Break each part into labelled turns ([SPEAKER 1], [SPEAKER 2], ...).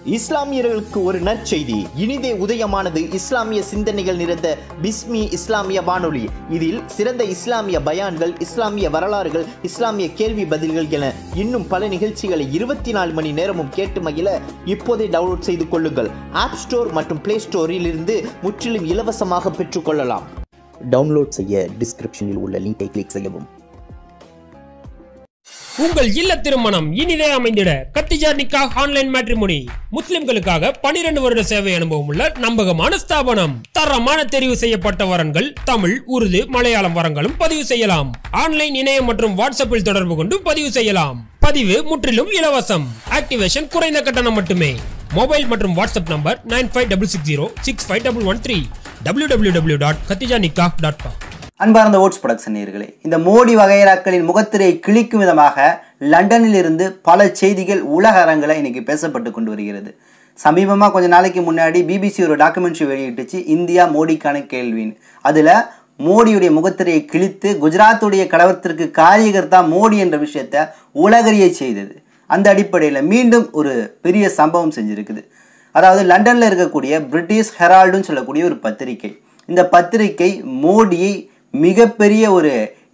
[SPEAKER 1] இஸ்லாமியர்களுக்கு ஒரு நற்செய்தி இனிதே உதயமானது இஸ்லாமிய சிந்தனைகள் நிறைந்த பிஸ்மி இஸ்லாமிய வானொலி இதில் சிறந்த இஸ்லாமிய பயான்கள் இஸ்லாமிய வரலாறுகள் இஸ்லாமிய கேள்வி பதில்கள் என இன்னும் பல நிகழ்ச்சிகளை இருபத்தி நாலு மணி நேரமும் கேட்டு மகிழ இப்போதே டவுன்லோட் செய்து கொள்ளுங்கள் ஆப் ஸ்டோர் மற்றும் பிளே ஸ்டோரில் இருந்து முற்றிலும் இலவசமாக பெற்றுக்கொள்ளலாம் டவுன்லோட் செய்ய டிஸ்கிரிப்ஷனில் உள்ள லிங்கை கிளிக் செய்யவும்
[SPEAKER 2] உங்கள் இல்ல திருமணம் இனிதே அமைந்திட கத்திஜா நிக்கா ஆன்லைன் மேட்ரிமோனி முஸ்லிம்களுக்காக 12 வருட சேவை அனுபவம் உள்ள நம்பகமான ஸ்தாபனம் தரமான தெரிவு செய்யப்பட்ட வரன்கள் தமிழ் உருது மலையாளம் வரங்களும் பதிவு செய்யலாம் ஆன்லைன் இணையம் மற்றும் வாட்ஸ்அப்பில் தொடர்பு கொண்டு பதிவு செய்யலாம் பதிவு முற்றிலும் இலவசம் ஆக்டிவேஷன் குறைந்த கட்டணம் மட்டுமே மொபைல் மற்றும் WhatsApp number nine five double six zero six five double one three W W W dot Khadija Nikah dot com
[SPEAKER 3] அன்பார்ந்த ஓட்ஸ் ப்ரொடக்ஷன் நேயர்களே இந்த மோடி வகைராக்களின் முகத்திரையை கிழிக்கும் விதமாக லண்டனில் இருந்து பல செய்திகள் உலக அரங்கில் இன்னைக்கு பேசப்பட்டு கொண்டு வருகிறது சமீபமாக கொஞ்ச நாளைக்கு முன்னாடி பிபிசி ஒரு டாக்குமெண்ட்ரி வெளியிட்டுச்சு இந்தியா மோடிக்கான கேள்வின்னு அதில் மோடியுடைய முகத்திரையை கிழித்து குஜராத்துடைய கலவரத்திற்கு காரியகர்த்தா மோடி என்ற விஷயத்தை உலகறிய செய்தது அந்த அடிப்படையில் மீண்டும் ஒரு பெரிய சம்பவம் செஞ்சிருக்குது அதாவது லண்டனில் இருக்கக்கூடிய பிரிட்டிஷ் ஹெரால்டுன்னு சொல்லக்கூடிய ஒரு பத்திரிகை இந்த பத்திரிகை மோடியை மிகப்பெரிய ஒரு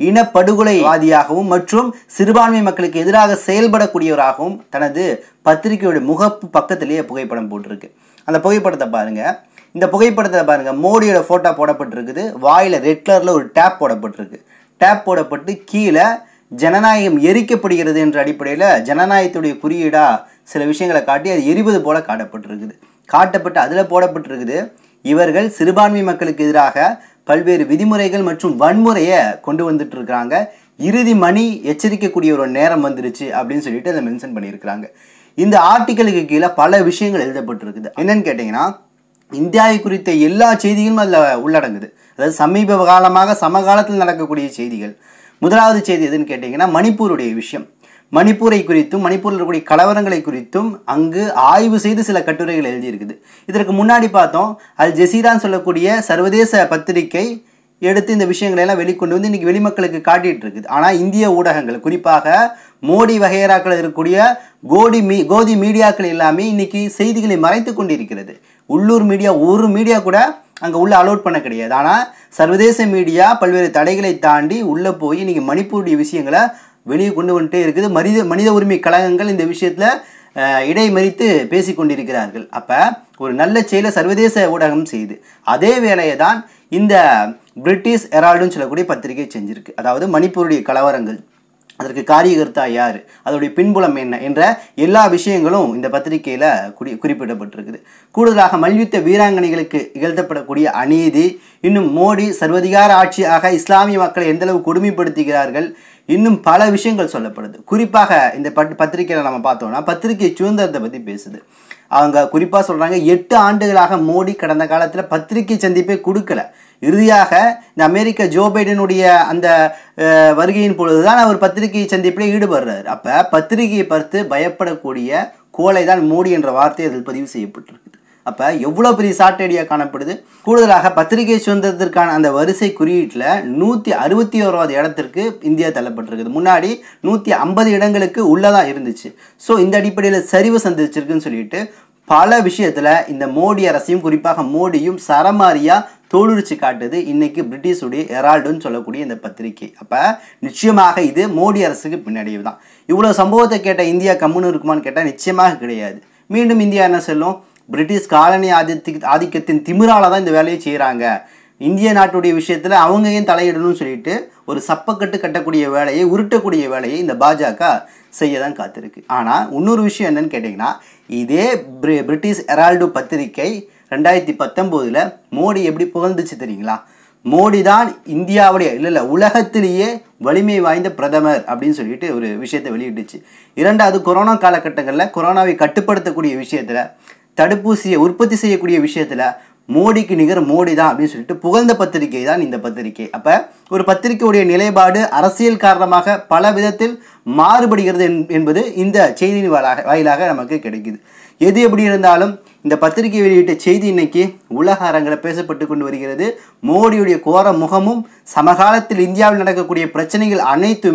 [SPEAKER 3] இனப்படுகொலைவாதியாகவும் மற்றும் சிறுபான்மை மக்களுக்கு எதிராக செயல்படக்கூடியவராகவும் தனது பத்திரிகையோட முகப்பு பக்கத்திலேயே புகைப்படம் போட்டிருக்கு அந்த புகைப்படத்தை பாருங்க இந்த புகைப்படத்தை பாருங்க மோடியோட ஃபோட்டோ போடப்பட்டிருக்குது வாயில் ரெட் கலரில் ஒரு டேப் போடப்பட்டிருக்கு டேப் போடப்பட்டு கீழே ஜனநாயகம் எரிக்கப்படுகிறது என்ற அடிப்படையில் ஜனநாயகத்துடைய குறியீடாக சில விஷயங்களை காட்டி அது எரிவது போல காட்டப்பட்டிருக்குது காட்டப்பட்டு அதில் போடப்பட்டிருக்குது இவர்கள் சிறுபான்மை மக்களுக்கு எதிராக பல்வேறு விதிமுறைகள் மற்றும் வன்முறையை கொண்டு வந்துட்டு இருக்கிறாங்க இறுதி மணி எச்சரிக்கக்கூடிய ஒரு நேரம் வந்துருச்சு அப்படின்னு சொல்லிட்டு அதை மென்ஷன் பண்ணியிருக்கிறாங்க இந்த ஆர்டிக்கலுக்கு கீழே பல விஷயங்கள் எழுதப்பட்டிருக்குது என்னன்னு கேட்டிங்கன்னா இந்தியாவை குறித்த எல்லா செய்திகளும் அதில் உள்ளடங்குது அதாவது சமீப காலமாக சமகாலத்தில் நடக்கக்கூடிய செய்திகள் முதலாவது செய்தி எதுன்னு கேட்டிங்கன்னா மணிப்பூருடைய விஷயம் மணிப்பூரை குறித்தும் மணிப்பூரில் இருக்கக்கூடிய கலவரங்களை குறித்தும் அங்கு ஆய்வு செய்து சில கட்டுரைகள் எழுதியிருக்குது இதற்கு முன்னாடி பார்த்தோம் அல் ஜெசீரான்னு சொல்லக்கூடிய சர்வதேச பத்திரிகை எடுத்து இந்த விஷயங்களை எல்லாம் வெளிக்கொண்டு வந்து இன்னைக்கு வெளிமக்களுக்கு காட்டிட்டு இருக்குது ஆனால் இந்திய ஊடகங்கள் குறிப்பாக மோடி வகையராக்கள் இருக்கக்கூடிய கோடி மீ கோதி மீடியாக்கள் எல்லாமே இன்னைக்கு செய்திகளை மறைத்து கொண்டிருக்கிறது உள்ளூர் மீடியா ஒரு மீடியா கூட அங்கே உள்ள அலோட் பண்ண கிடையாது ஆனால் சர்வதேச மீடியா பல்வேறு தடைகளை தாண்டி உள்ளே போய் இன்னைக்கு மணிப்பூருடைய விஷயங்களை வெளியே கொண்டு வந்துட்டே இருக்குது மனித மனித உரிமை கழகங்கள் இந்த விஷயத்தில் இடைமறித்து பேசி கொண்டிருக்கிறார்கள் அப்போ ஒரு நல்ல செயலை சர்வதேச ஊடகம் செய்யுது அதே வேலையை தான் இந்த பிரிட்டிஷ் எரால்டுன்னு சொல்லக்கூடிய பத்திரிகை செஞ்சிருக்கு அதாவது மணிப்பூருடைய கலவரங்கள் அதற்கு காரியகர்த்தா யார் அதோடைய பின்புலம் என்ன என்ற எல்லா விஷயங்களும் இந்த பத்திரிகையில் குறி குறிப்பிடப்பட்டிருக்குது கூடுதலாக மல்யுத்த வீராங்கனைகளுக்கு இகழ்த்தப்படக்கூடிய அநீதி இன்னும் மோடி சர்வதிகார ஆட்சியாக இஸ்லாமிய மக்களை எந்தளவு கொடுமைப்படுத்துகிறார்கள் இன்னும் பல விஷயங்கள் சொல்லப்படுது குறிப்பாக இந்த பட் பத்திரிகையில் நம்ம பார்த்தோம்னா பத்திரிகை சுதந்திரத்தை பற்றி பேசுது அவங்க குறிப்பாக சொல்கிறாங்க எட்டு ஆண்டுகளாக மோடி கடந்த காலத்தில் பத்திரிகை சந்திப்பை கொடுக்கல இறுதியாக இந்த அமெரிக்க ஜோ பைடனுடைய அந்த அஹ், வருகையின் பொழுது தான் அவர் பத்திரிகை சந்திப்பில் ஈடுபடுறாரு அப்போ பத்திரிகையை பார்த்து பயப்படக்கூடிய கோலை தான் மோடி என்ற வார்த்தை அதில் பதிவு செய்யப்பட்டிருக்குது அப்போ எவ்வளோ பெரிய சாட்டடியாக காணப்படுது கூடுதலாக பத்திரிகை சுதந்திரத்திற்கான அந்த வரிசை குறியீட்டில் நூற்றி அறுபத்தி ஓராவது இடத்திற்கு இந்தியா தள்ளப்பட்டிருக்குது முன்னாடி நூற்றி ஐம்பது இடங்களுக்கு உள்ளதாக இருந்துச்சு ஸோ இந்த அடிப்படையில் சரிவு சந்திச்சிருக்குன்னு சொல்லிட்டு பல விஷயத்தில் இந்த மோடி அரசையும் குறிப்பாக மோடியும் சரமாரியாக தோலுரிச்சு காட்டுது இன்னைக்கு பிரிட்டிஷுடைய எரால்டுன்னு சொல்லக்கூடிய இந்த பத்திரிகை அப்போ நிச்சயமாக இது மோடி அரசுக்கு பின்னடைவு தான் இவ்வளோ சம்பவத்தை கேட்ட இந்தியா கம்முன்னு இருக்குமான்னு கேட்டால் நிச்சயமாக கிடையாது மீண்டும் இந்தியா என்ன சொல்லும் பிரிட்டிஷ் காலனி ஆதித்தி ஆதிக்கத்தின் திமிரால தான் இந்த வேலையை செய்கிறாங்க இந்திய நாட்டுடைய விஷயத்தில் அவங்க ஏன் தலையிடணும்னு சொல்லிட்டு ஒரு சப்பக்கட்டு கட்டக்கூடிய வேலையை உருட்டக்கூடிய வேலையை இந்த பாஜக செய்ய தான் காத்திருக்கு ஆனால் இன்னொரு விஷயம் என்னன்னு கேட்டிங்கன்னா இதே பிரி பிரிட்டிஷ் எரால்டு பத்திரிகை ரெண்டாயிரத்தி பத்தொம்போதில் மோடி எப்படி புகழ்ந்துச்சு தெரியுங்களா மோடி தான் இந்தியாவுடைய இல்லை இல்லை உலகத்திலேயே வலிமை வாய்ந்த பிரதமர் அப்படின்னு சொல்லிட்டு ஒரு விஷயத்தை வெளியிட்டுச்சு இரண்டாவது கொரோனா காலகட்டங்களில் கொரோனாவை கட்டுப்படுத்தக்கூடிய விஷயத்தில் தடுப்பூசியை உற்பத்தி செய்யக்கூடிய விஷயத்தில் மோடிக்கு நிகர் மோடி தான் அப்படின்னு சொல்லிட்டு புகழ்ந்த பத்திரிகை தான் இந்த பத்திரிகை அப்போ ஒரு பத்திரிகையுடைய நிலைப்பாடு அரசியல் காரணமாக பல விதத்தில் மாறுபடுகிறது என்- என்பது இந்த செய்தியின் வாயிலாக வாயிலாக நமக்கு கிடைக்குது எது எப்படி இருந்தாலும் இந்த பத்திரிகை வெளியிட்ட செய்தி இன்னைக்கு உலக அரங்கில் பேசப்பட்டு கொண்டு வருகிறது மோடியுடைய கோர முகமும் சமகாலத்தில் இந்தியாவில் நடக்கக்கூடிய பிரச்சனைகள் அனைத்துமே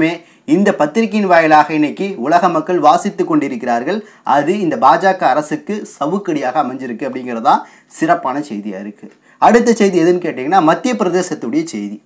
[SPEAKER 3] இந்த பத்திரிகையின் வாயிலாக இன்னைக்கு உலக மக்கள் வாசித்து கொண்டிருக்கிறார்கள் அது இந்த பாஜக அரசுக்கு சவுக்கடியாக அமைஞ்சிருக்கு அப்படிங்கிறது தான் சிறப்பான செய்தியாக இருக்குது அடுத்த செய்தி எதுன்னு கேட்டிங்கன்னா மத்திய பிரதேசத்துடைய செய்தி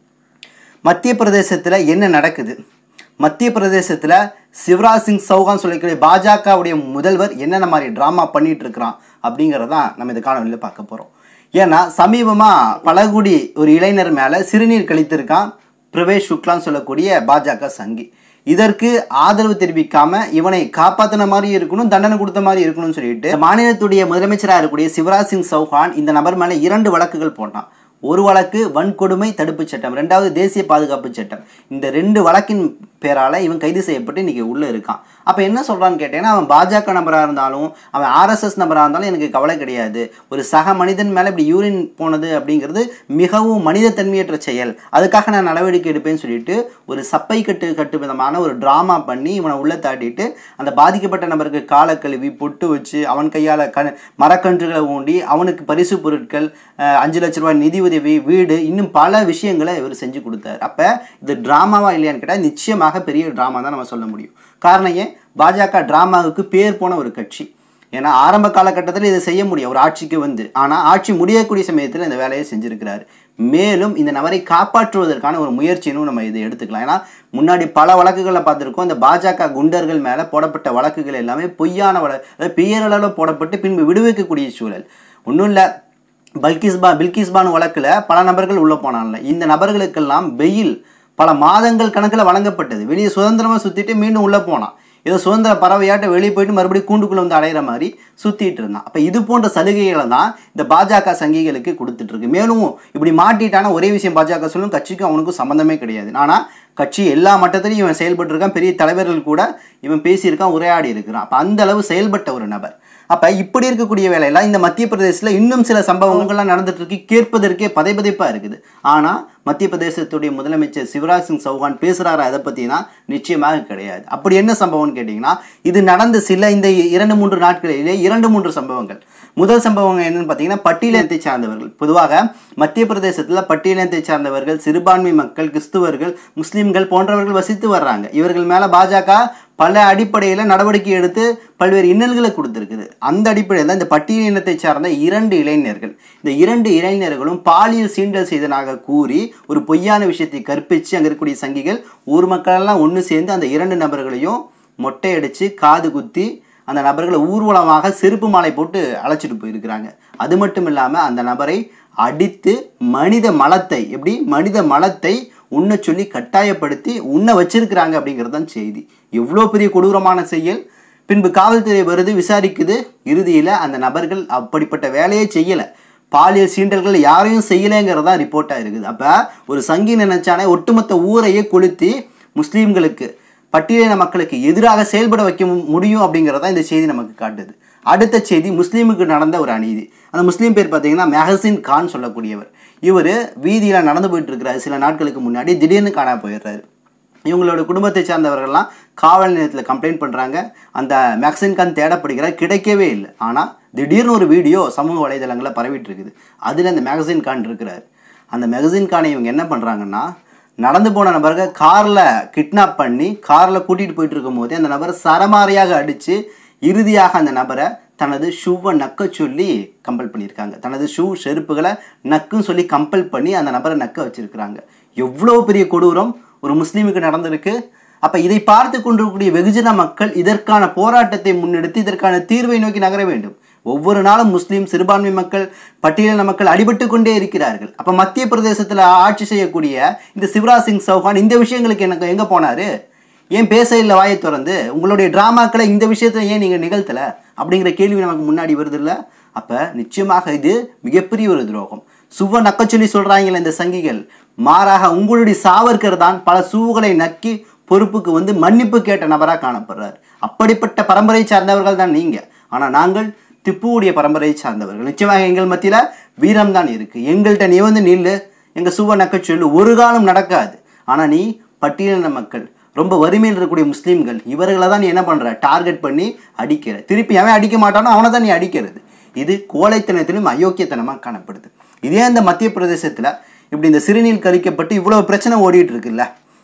[SPEAKER 3] மத்திய பிரதேசத்தில் என்ன நடக்குது மத்திய பிரதேசத்தில் சிவராஜ் சிங் சௌகான் சொல்லக்கூடிய பாஜகவுடைய முதல்வர் என்னென்ன மாதிரி ட்ராமா பண்ணிட்டு இருக்கிறான் அப்படிங்கிறதான் நம்ம இந்த காணொலியில் பார்க்க போகிறோம் ஏன்னா சமீபமாக பழகுடி ஒரு இளைஞர் மேலே சிறுநீர் கழித்திருக்கான் பிரவேஷ் சுக்லான்னு சொல்லக்கூடிய பாஜக சங்கி இதற்கு ஆதரவு தெரிவிக்காம இவனை காப்பாத்தின மாதிரி இருக்கணும் தண்டனை கொடுத்த மாதிரி இருக்கணும்னு சொல்லிட்டு மாநிலத்துடைய முதலமைச்சராக இருக்கக்கூடிய சிவராஜ் சிங் சௌஹான் இந்த நபர் மேலே இரண்டு வழக்குகள் போட்டான் ஒரு வழக்கு வன்கொடுமை தடுப்பு சட்டம் ரெண்டாவது தேசிய பாதுகாப்பு சட்டம் இந்த ரெண்டு வழக்கின் பேரால இவன் கைது செய்யப்பட்டு இன்னைக்கு உள்ள இருக்கான் அப்ப என்ன சொல்றான்னு கேட்டேன்னா அவன் பாஜக நபரா இருந்தாலும் அவன் ஆர்எஸ்எஸ் நபரா இருந்தாலும் எனக்கு கவலை கிடையாது ஒரு சக மனிதன் மேல இப்படி யூரின் போனது அப்படிங்கிறது மிகவும் மனித தன்மையற்ற செயல் அதுக்காக நான் நடவடிக்கை எடுப்பேன்னு சொல்லிட்டு ஒரு சப்பை கட்டு கட்டு விதமான ஒரு டிராமா பண்ணி இவனை உள்ள தாட்டிட்டு அந்த பாதிக்கப்பட்ட நபருக்கு காலை கழுவி பொட்டு வச்சு அவன் கையால் க மரக்கன்றுகளை ஊண்டி அவனுக்கு பரிசு பொருட்கள் அஹ், அஞ்சு லட்ச ரூபாய் நிதி உதவி வீடு இன்னும் பல விஷயங்களை இவர் செஞ்சு கொடுத்தார் அப்போ இது ட்ராமாவா இல்லையான்னு கேட்டால் நிச்சயமாக பெரிய ட்ராமா தான் நம்ம சொல்ல முடியும் காரணம் ஏன் பாஜக ட்ராமாவுக்கு பேர் போன ஒரு கட்சி ஏன்னா ஆரம்ப காலகட்டத்தில் இதை செய்ய முடியும் ஒரு ஆட்சிக்கு வந்து ஆனால் ஆட்சி முடியக்கூடிய சமயத்தில் இந்த வேலையை செஞ்சிருக்கிறார் மேலும் இந்த நபரை காப்பாற்றுவதற்கான ஒரு முயற்சினும் நம்ம இதை எடுத்துக்கலாம் ஏன்னா முன்னாடி பல வழக்குகளை பார்த்துருக்கோம் இந்த பாஜக குண்டர்கள் மேலே போடப்பட்ட வழக்குகள் எல்லாமே பொய்யான வழக்கு அதாவது பெயரளவில் போடப்பட்டு பின்பு விடுவிக்கக்கூடிய சூழல் ஒன்றும் இல்லை பல்கிஸ் பா பில்கிஸ் பானு வழக்கில் பல நபர்கள் உள்ளே போனான்ல இந்த நபர்களுக்கெல்லாம் வெயில் பல மாதங்கள் கணக்கில் வழங்கப்பட்டது வெளியே சுதந்திரமாக சுற்றிட்டு மீண்டும் உள்ளே போனான் ஏதோ சுதந்திர பறவையாட்ட வெளியே போயிட்டு மறுபடியும் கூண்டுக்குள்ளே வந்து அடையிற மாதிரி சுற்றிட்டு இருந்தான் அப்போ இது போன்ற சலுகைகளை தான் இந்த பாஜக சங்கிகளுக்கு கொடுத்துட்டு இருக்கு மேலும் இப்படி மாட்டிட்டான ஒரே விஷயம் பாஜக சொல்லும் கட்சிக்கும் அவனுக்கும் சம்மந்தமே கிடையாது ஆனால் கட்சி எல்லா மட்டத்திலையும் இவன் செயல்பட்டு இருக்கான் பெரிய தலைவர்கள் கூட இவன் பேசியிருக்கான் உரையாடி இருக்கிறான் அப்போ அந்த அளவு செயல்பட்ட ஒரு நபர் அப்போ இப்படி இருக்கக்கூடிய வேலையெல்லாம் இந்த மத்திய பிரதேசத்தில் இன்னும் சில சம்பவங்கள்லாம் நடந்துட்டு இருக்கு கேட்பதற்கே பதைபதைப்பாக இருக்குது ஆனால் மத்திய பிரதேசத்துடைய முதலமைச்சர் சிவராஜ் சிங் சௌஹான் பேசுகிறாரா அதை பற்றினா நிச்சயமாக கிடையாது அப்படி என்ன சம்பவம்னு கேட்டிங்கன்னா இது நடந்த சில இந்த இரண்டு மூன்று நாட்களிலே இரண்டு மூன்று சம்பவங்கள் முதல் சம்பவம் என்னன்னு பார்த்தீங்கன்னா பட்டியலத்தை சார்ந்தவர்கள் பொதுவாக மத்திய பிரதேசத்தில் பட்டியலத்தை சார்ந்தவர்கள் சிறுபான்மை மக்கள் கிறிஸ்துவர்கள் முஸ்லீம்கள் போன்றவர்கள் வசித்து வர்றாங்க இவர்கள் மேலே பாஜக பல அடிப்படையில் நடவடிக்கை எடுத்து பல்வேறு இன்னல்களை கொடுத்துருக்குது அந்த அடிப்படையில் தான் இந்த பட்டியல் இனத்தை சார்ந்த இரண்டு இளைஞர்கள் இந்த இரண்டு இளைஞர்களும் பாலியல் சீண்டல் செய்ததாக கூறி ஒரு பொய்யான விஷயத்தை கற்பித்து அங்கே இருக்கக்கூடிய சங்கிகள் ஊர் மக்களெல்லாம் ஒன்று சேர்ந்து அந்த இரண்டு நபர்களையும் மொட்டை அடித்து காது குத்தி அந்த நபர்களை ஊர்வலமாக செருப்பு மாலை போட்டு அழைச்சிட்டு போயிருக்கிறாங்க அது மட்டும் இல்லாமல் அந்த நபரை அடித்து மனித மலத்தை எப்படி மனித மலத்தை உண்ண சொல்லி கட்டாயப்படுத்தி உண்ண வச்சிருக்கிறாங்க அப்படிங்கிறது தான் செய்தி எவ்வளோ பெரிய கொடூரமான செயல் பின்பு காவல்துறை வருது விசாரிக்குது இறுதியில் அந்த நபர்கள் அப்படிப்பட்ட வேலையே செய்யலை பாலியல் சீண்டல்கள் யாரையும் செய்யலைங்கிறது தான் ரிப்போர்ட்டாக இருக்குது அப்போ ஒரு சங்கி நினைச்சானே ஒட்டுமொத்த ஊரையே கொளுத்தி முஸ்லீம்களுக்கு பட்டியலின மக்களுக்கு எதிராக செயல்பட வைக்க மு- முடியும் அப்படிங்கிறதா இந்த செய்தி நமக்கு காட்டுது அடுத்த செய்தி முஸ்லீமுக்கு நடந்த ஒரு அநீதி அந்த முஸ்லீம் பேர் பார்த்தீங்கன்னா மெஹசின் கான் சொல்லக்கூடியவர் இவர் வீதியில் நடந்து போயிட்டு இருக்கிறாரு சில நாட்களுக்கு முன்னாடி திடீர்னு காணா போயிடுறாரு இவங்களோட குடும்பத்தை சார்ந்தவர்கள்லாம் காவல் நிலையத்தில் கம்ப்ளைண்ட் பண்ணுறாங்க அந்த மேக்சின் கான் தேடப்படுகிறார் கிடைக்கவே இல்லை ஆனால் திடீர்னு ஒரு வீடியோ சமூக வலைதளங்களில் பரவிட்டு இருக்குது அதில் அந்த மேகசின் கான் இருக்கிறார் அந்த மேகசின் கானை இவங்க என்ன பண்ணுறாங்கன்னா நடந்து போன நபர்கள் காரில் கிட்னாப் பண்ணி காரில் கூட்டிகிட்டு போயிட்டு இருக்கும்போதே அந்த நபரை சரமாரியாக அடித்து இறுதியாக அந்த நபரை தனது ஷூவை நக்க சொல்லி கம்பல் பண்ணியிருக்காங்க தனது ஷூ செருப்புகளை நக்குன்னு சொல்லி கம்பல் பண்ணி அந்த நபரை நக்க வச்சிருக்கிறாங்க எவ்வளோ பெரிய கொடூரம் ஒரு முஸ்லீமுக்கு நடந்திருக்கு அப்போ இதை பார்த்து கொண்டிருக்கக்கூடிய வெகுஜன மக்கள் இதற்கான போராட்டத்தை முன்னெடுத்து இதற்கான தீர்வை நோக்கி நகர வேண்டும் ஒவ்வொரு நாளும் முஸ்லீம் சிறுபான்மை மக்கள் பட்டியலின மக்கள் அடிபட்டு கொண்டே இருக்கிறார்கள் அப்போ மத்திய பிரதேசத்தில் ஆட்சி செய்யக்கூடிய இந்த சிவராஜ் சிங் சௌஹான் இந்த விஷயங்களுக்கு எனக்கு எங்கே போனாரு ஏன் பேச இல்லை வாயை திறந்து உங்களுடைய டிராமாக்களை இந்த விஷயத்தில் ஏன் நீங்கள் நிகழ்த்தலை அப்படிங்கிற கேள்வி நமக்கு முன்னாடி வருது இல்லை அப்போ நிச்சயமாக இது மிகப்பெரிய ஒரு துரோகம் சுவ நக்கச்சொல்லி சொல்கிறாங்களே இந்த சங்கிகள் மாறாக உங்களுடைய சாவர்கர் தான் பல சூவுகளை நக்கி பொறுப்புக்கு வந்து மன்னிப்பு கேட்ட நபராக காணப்படுறார் அப்படிப்பட்ட பரம்பரை சார்ந்தவர்கள் தான் நீங்கள் ஆனால் நாங்கள் திப்புவுடைய பரம்பரையை சார்ந்தவர்கள் நிச்சயமாக எங்கள் மத்தியில் வீரம் தான் இருக்குது எங்கள்கிட்ட நீ வந்து நில்லு எங்கள் சுவ நக்க சொல்லு ஒரு காலம் நடக்காது ஆனால் நீ பட்டியலின மக்கள் ரொம்ப வறுமையில் இருக்கக்கூடிய முஸ்லீம்கள் இவர்களை தான் நீ என்ன பண்ணுற டார்கெட் பண்ணி அடிக்கிற திருப்பி அவன் அடிக்க மாட்டானோ அவனை தான் நீ அடிக்கிறது இது கோழைத்தனத்திலும் அயோக்கியத்தனமாக காணப்படுது இதே இந்த மத்திய பிரதேசத்தில் இப்படி இந்த சிறுநீர் கழிக்கப்பட்டு இவ்வளோ பிரச்சனை ஓடிட்டு இருக்குல்ல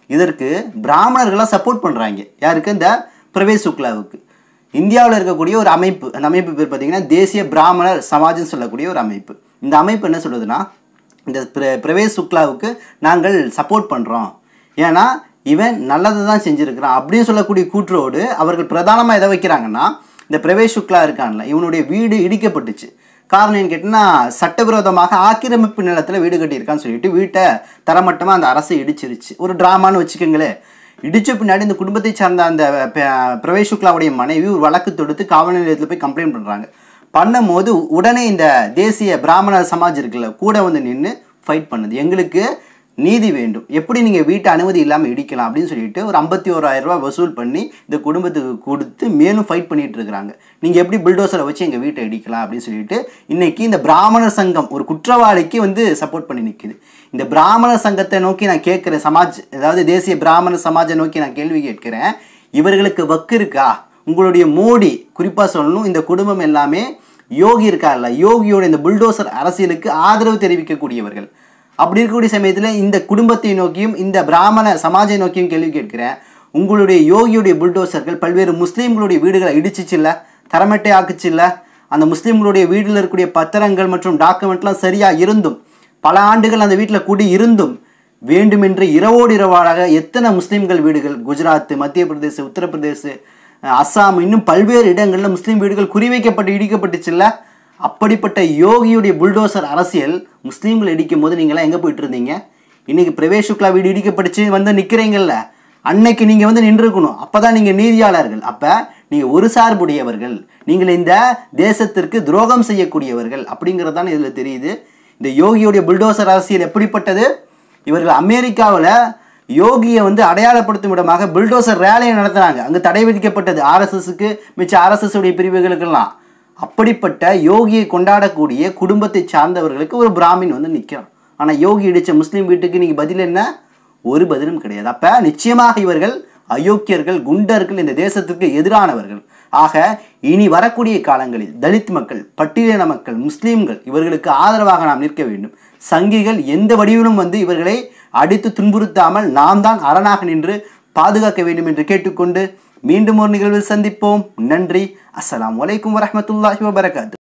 [SPEAKER 3] இதற்கு பிராமணர்கள்லாம் சப்போர்ட் பண்ணுறாங்க யாருக்கு இந்த பிரவேஷ் சுக்லாவுக்கு இந்தியாவில் இருக்கக்கூடிய ஒரு அமைப்பு அந்த அமைப்பு பேர் பார்த்தீங்கன்னா தேசிய பிராமணர் சமாஜ்னு சொல்லக்கூடிய ஒரு அமைப்பு இந்த அமைப்பு என்ன சொல்லுதுன்னா இந்த பிர- பிரவேஷ் சுக்லாவுக்கு நாங்கள் சப்போர்ட் பண்ணுறோம் ஏன்னா இவன் நல்லது தான் செஞ்சுருக்கிறான் அப்படின்னு சொல்லக்கூடிய கூற்றோடு அவர்கள் பிரதானமாக எதை வைக்கிறாங்கன்னா இந்த பிரவேஷ் சுக்லா இருக்கான்ல இவனுடைய வீடு இடிக்கப்பட்டுச்சு காரணம் என்ன கேட்டிங்கன்னா சட்டவிரோதமாக ஆக்கிரமிப்பு நிலத்தில் வீடு கட்டியிருக்கான்னு சொல்லிட்டு வீட்டை தரமட்டமாக அந்த அரசு இடிச்சிருச்சு ஒரு ட்ராமான்னு வச்சுக்கோங்களேன் இடிச்ச பின்னாடி இந்த குடும்பத்தை சார்ந்த அந்த ப- பிரவேஷ் சுக்லாவுடைய மனைவி ஒரு வழக்கு தொடுத்து காவல் நிலையத்தில் போய் கம்ப்ளைண்ட் பண்ணுறாங்க பண்ணும்போது உடனே இந்த தேசிய பிராமண சமாஜ் இருக்குல்ல கூட வந்து நின்று ஃபைட் பண்ணுது எங்களுக்கு நீதி வேண்டும் எப்படி நீங்கள் வீட்டை அனுமதி இல்லாமல் இடிக்கலாம் அப்படின்னு சொல்லிட்டு ஒரு ஐம்பத்தி ஓராயிரம் ரூபாய் வசூல் பண்ணி இந்த குடும்பத்துக்கு கொடுத்து மேலும் ஃபைட் பண்ணிட்டு இருக்கிறாங்க நீங்கள் எப்படி புல்டோசரை வச்சு எங்கள் வீட்டை இடிக்கலாம் அப்படின்னு சொல்லிட்டு இன்னைக்கு இந்த பிராமணர் சங்கம் ஒரு குற்றவாளிக்கு வந்து சப்போர்ட் பண்ணி நிற்குது இந்த பிராமணர் சங்கத்தை நோக்கி நான் கேட்குறேன் சமாஜ் அதாவது தேசிய பிராமண சமாஜை நோக்கி நான் கேள்வி கேட்கிறேன் இவர்களுக்கு வக்கு இருக்கா உங்களுடைய மோடி குறிப்பாக சொல்லணும் இந்த குடும்பம் எல்லாமே யோகி இருக்கார்ல யோகியோட இந்த புல்டோசர் அரசியலுக்கு ஆதரவு தெரிவிக்கக்கூடியவர்கள் அப்படி இருக்கக்கூடிய சமயத்தில் இந்த குடும்பத்தை நோக்கியும் இந்த பிராமண சமாஜை நோக்கியும் கேள்வி கேட்கிறேன் உங்களுடைய யோகியுடைய புல்டோசர்கள் பல்வேறு முஸ்லீம்களுடைய வீடுகளை இடிச்சிச்சுல்ல தரமட்டை ஆக்குச்சுல்ல அந்த முஸ்லீம்களுடைய வீட்டில் இருக்கக்கூடிய பத்திரங்கள் மற்றும் டாக்குமெண்ட்லாம் சரியாக இருந்தும் பல ஆண்டுகள் அந்த வீட்டில் குடி இருந்தும் வேண்டுமென்று இரவோடு இரவாளாக எத்தனை முஸ்லீம்கள் வீடுகள் குஜராத் மத்திய பிரதேச உத்தரப்பிரதேச அஹ், அஸ்ஸாம் இன்னும் பல்வேறு இடங்களில் முஸ்லீம் வீடுகள் குறிவைக்கப்பட்டு இடிக்கப்பட்டுச்சுல்ல அப்படிப்பட்ட யோகியுடைய புல்டோசர் அரசியல் முஸ்லீம்கள் இடிக்கும் போது நீங்களாம் எங்கே போயிட்டு இருந்தீங்க இன்னைக்கு பிரவேஷ் சுக்லா வீடு இடிக்கப்பட்டுச்சு வந்து நிற்கிறீங்கல்ல அன்னைக்கு நீங்கள் வந்து நின்றுக்கணும் அப்போ தான் நீங்கள் நீதியாளர்கள் அப்போ நீங்கள் ஒரு சார்புடையவர்கள் நீங்கள் இந்த தேசத்திற்கு துரோகம் செய்யக்கூடியவர்கள் அப்படிங்கிறது தான் இதில் தெரியுது இந்த யோகியுடைய புல்டோசர் அரசியல் எப்படிப்பட்டது இவர்கள் அமெரிக்காவில் யோகியை வந்து அடையாளப்படுத்தும் விதமாக புல்டோசர் ரேலியை நடத்துனாங்க அங்கே தடை விதிக்கப்பட்டது ஆர்எஸ்எஸ்க்கு மிச்ச ஆர்எஸ்எஸ் உடைய பிரிவுகளுக்கெல்லாம் அப்படிப்பட்ட யோகியை கொண்டாடக்கூடிய குடும்பத்தை சார்ந்தவர்களுக்கு ஒரு பிராமின் வந்து நிற்கிறான் ஆனால் யோகி இடித்த முஸ்லீம் வீட்டுக்கு நீங்கள் பதில் என்ன ஒரு பதிலும் கிடையாது அப்போ நிச்சயமாக இவர்கள் அயோக்கியர்கள் குண்டர்கள் இந்த தேசத்திற்கு எதிரானவர்கள் ஆக இனி வரக்கூடிய காலங்களில் தலித் மக்கள் பட்டியலின மக்கள் முஸ்லீம்கள் இவர்களுக்கு ஆதரவாக நாம் நிற்க வேண்டும் சங்கிகள் எந்த வடிவிலும் வந்து இவர்களை அடித்து துன்புறுத்தாமல் நாம் தான் அரணாக நின்று பாதுகாக்க வேண்டும் என்று கேட்டுக்கொண்டு மீண்டும் ஒரு நிகழ்வில் சந்திப்போம் நன்றி அஸ்ஸலாமு அலைக்கும் வரஹ்மத்துல்லாஹி வபரகாத்து